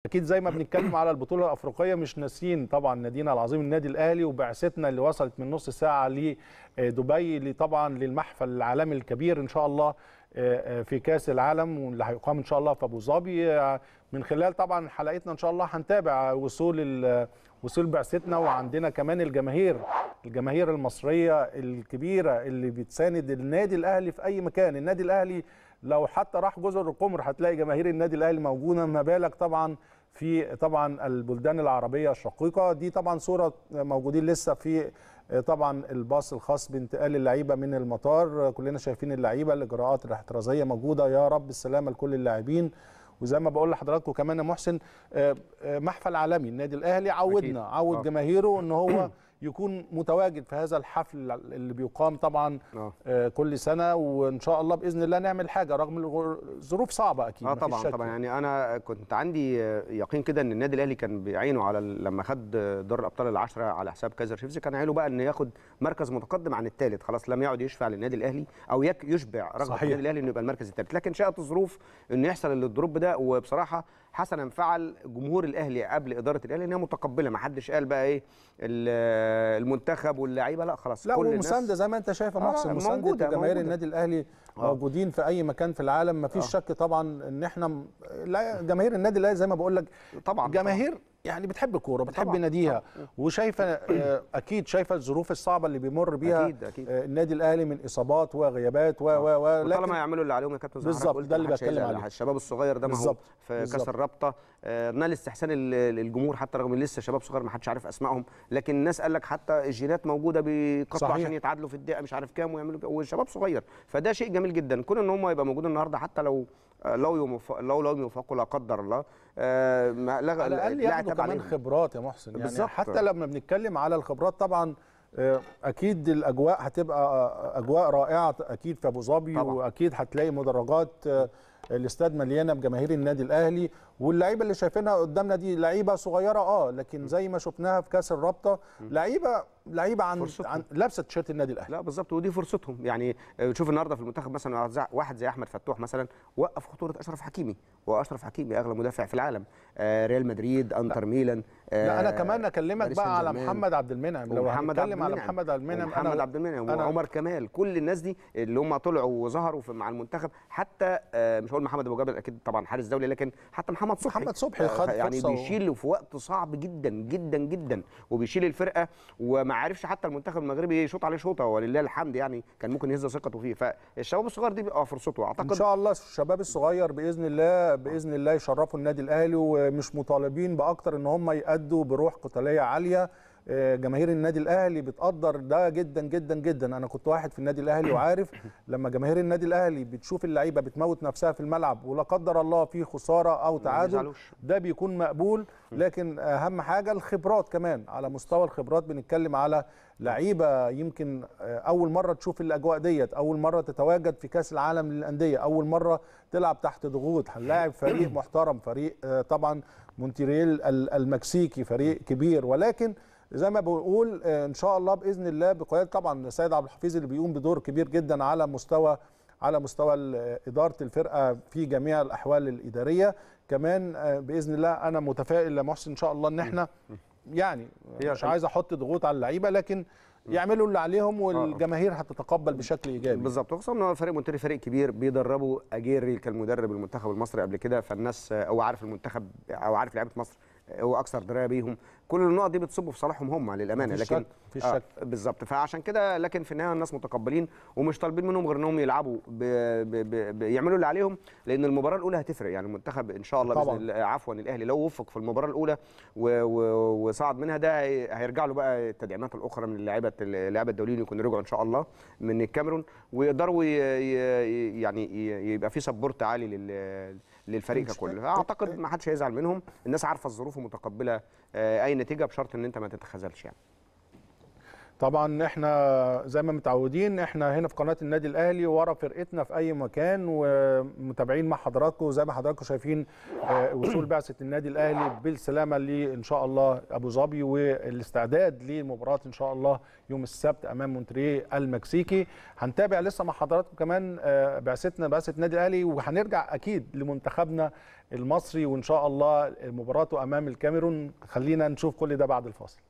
اكيد زي ما بنتكلم على البطوله الافريقيه مش ناسيين طبعا نادينا العظيم النادي الاهلي وبعثتنا اللي وصلت من نص ساعه لدبي طبعا للمحفل العالمي الكبير ان شاء الله في كاس العالم واللي هيقام ان شاء الله في ابو ظبي من خلال طبعا حلقتنا ان شاء الله هنتابع وصول وصول بعثتنا وعندنا كمان الجماهير الجماهير المصريه الكبيره اللي بتساند النادي الاهلي في اي مكان النادي الاهلي لو حتى راح جزر القمر هتلاقي جماهير النادي الاهلي موجوده ما بالك طبعا في طبعا البلدان العربيه الشقيقه دي طبعا صوره موجودين لسه في طبعا الباص الخاص بانتقال اللعيبه من المطار كلنا شايفين اللعيبه الاجراءات الاحترازيه موجوده يا رب السلامه لكل اللاعبين وزي ما بقول لحضراتكم كمان يا محسن محفل عالمي النادي الاهلي عودنا عود جماهيره ان هو يكون متواجد في هذا الحفل اللي بيقام طبعا آه. كل سنه وان شاء الله باذن الله نعمل حاجه رغم الظروف صعبه اكيد اه طبعا طبعا يعني انا كنت عندي يقين كده ان النادي الاهلي كان بيعينه على لما خد دور الابطال العشره على حساب كايزر شيفز كان عينه بقى انه ياخد مركز متقدم عن الثالث خلاص لم يعد يشفع للنادي الاهلي او يشبع رغبه النادي الاهلي انه يبقى المركز الثالث لكن شاءت الظروف انه يحصل الدروب ده وبصراحه حسنا فعل جمهور الاهلي قبل اداره الاهلي ان هي متقبله ما حدش قال بقى ايه المنتخب واللعيبه لا خلاص لا ومسانده زي ما انت شايف يا محسن مسانده جماهير النادي الاهلي آه. موجودين في اي مكان في العالم ما فيش آه. شك طبعا ان احنا لا جماهير النادي الاهلي زي ما بقول لك طبعا جماهير يعني بتحب الكوره بتحب ناديها وشايفه اكيد شايفه الظروف الصعبه اللي بيمر بيها أكيد أكيد. النادي الاهلي من اصابات وغيابات و و و طالما يعملوا اللي عليهم يا كابتن بالظبط ده اللي بتكلم عليه الشباب الصغير ده ما هو في كاس الرابطه نال استحسان الجمهور حتى رغم ان لسه شباب صغير ما حدش عارف اسمائهم لكن الناس قال لك حتى الجينات موجوده بيقطعوا عشان يتعادلوا في الدقيقه مش عارف كام ويعملوا والشباب صغير فده شيء جميل جدا كون ان هم يبقى موجودين النهارده حتى لو لو يوفق لو لو يوفقوا لا قدر الله آه على الاقل ياخدوا كمان خبرات يا محسن يعني بالزبط. حتى لما بنتكلم على الخبرات طبعا اكيد الاجواء هتبقى اجواء رائعه اكيد في ابو ظبي واكيد هتلاقي مدرجات الاستاد مليانه بجماهير النادي الاهلي واللعيبه اللي شايفينها قدامنا دي لعيبه صغيره اه لكن زي ما شفناها في كاس الرابطه لعيبه لعيبه عن, عن لابسه تيشيرت النادي الاهلي لا بالظبط ودي فرصتهم يعني شوف النهارده في المنتخب مثلا واحد زي احمد فتوح مثلا وقف خطوره اشرف حكيمي واشرف حكيمي اغلى مدافع في العالم آه ريال مدريد انتر ميلان آه لا انا كمان اكلمك بقى على محمد عبد المنعم لو هنتكلم على محمد عبد المنعم محمد عبد المنعم وعمر كمال كل الناس دي اللي هم طلعوا وظهروا مع المنتخب حتى آه مش هقول محمد ابو جبل اكيد طبعا حارس دولي لكن حتى محمد صبحي محمد صبحي خد يعني بيشيل في وقت صعب جدا جدا جدا وبيشيل الفرقه وما عرفش حتى المنتخب المغربي يشوط عليه شوطه ولله الحمد يعني كان ممكن يهز ثقته فيه فالشباب الصغير دي بقى فرصته اعتقد ان شاء الله الشباب الصغير باذن الله باذن الله يشرفوا النادي الاهلي ومش مطالبين باكتر ان هم يادوا بروح قتاليه عاليه جماهير النادي الاهلي بتقدر ده جدا جدا جدا انا كنت واحد في النادي الاهلي وعارف لما جماهير النادي الاهلي بتشوف اللعيبه بتموت نفسها في الملعب ولا قدر الله في خساره او تعادل ده بيكون مقبول لكن اهم حاجه الخبرات كمان على مستوى الخبرات بنتكلم على لعيبه يمكن اول مره تشوف الاجواء ديت اول مره تتواجد في كاس العالم للانديه اول مره تلعب تحت ضغوط هنلاعب فريق محترم فريق طبعا مونتريال المكسيكي فريق كبير ولكن زي ما بنقول ان شاء الله باذن الله بقياده طبعا السيد عبد الحفيظ اللي بيقوم بدور كبير جدا على مستوى على مستوى اداره الفرقه في جميع الاحوال الاداريه كمان باذن الله انا متفائل يا محسن ان شاء الله ان احنا يعني مش عايز احط ضغوط على اللعيبه لكن يعملوا اللي عليهم والجماهير هتتقبل بشكل ايجابي بالظبط وخصوصا ان فريق مونتري فريق كبير بيدربوا اجيري كان مدرب المنتخب المصري قبل كده فالناس او عارف المنتخب او عارف لعيبه مصر هو اكثر درايه بيهم كل النقط دي بتصب في صالحهم هم للامانه في لكن شك في شك آه بالظبط فعشان كده لكن في النهايه الناس متقبلين ومش طالبين منهم غير انهم يلعبوا ب ب ب ب يعملوا اللي عليهم لان المباراه الاولى هتفرق يعني المنتخب ان شاء الله طبعاً. باذن الله عفوا الاهلي لو وفق في المباراه الاولى و و وصعد منها ده هي- هيرجع له بقى التدعيمات الاخرى من اللعيبه اللعيبه الدوليين يكونوا رجعوا ان شاء الله من الكاميرون ويقدروا ي- ي- يعني ي- يبقى في سبورت عالي لل للفريق مش- ككل اعتقد ما حدش هيزعل منهم الناس عارفه الظروف ومتقبله آه، اي نتيجه بشرط ان انت ما تتخاذلش يعني طبعا احنا زي ما متعودين احنا هنا في قناه النادي الاهلي ورا فرقتنا في اي مكان ومتابعين مع حضراتكم زي ما حضراتكم شايفين آه، وصول بعثه النادي الاهلي بالسلامه لان شاء الله ابو ظبي والاستعداد لمباراه ان شاء الله يوم السبت امام مونتريه المكسيكي هنتابع لسه مع حضراتكم كمان آه، بعثتنا بعثه النادي الاهلي وهنرجع اكيد لمنتخبنا المصري وان شاء الله مباراته امام الكاميرون خلينا نشوف كل ده بعد الفاصل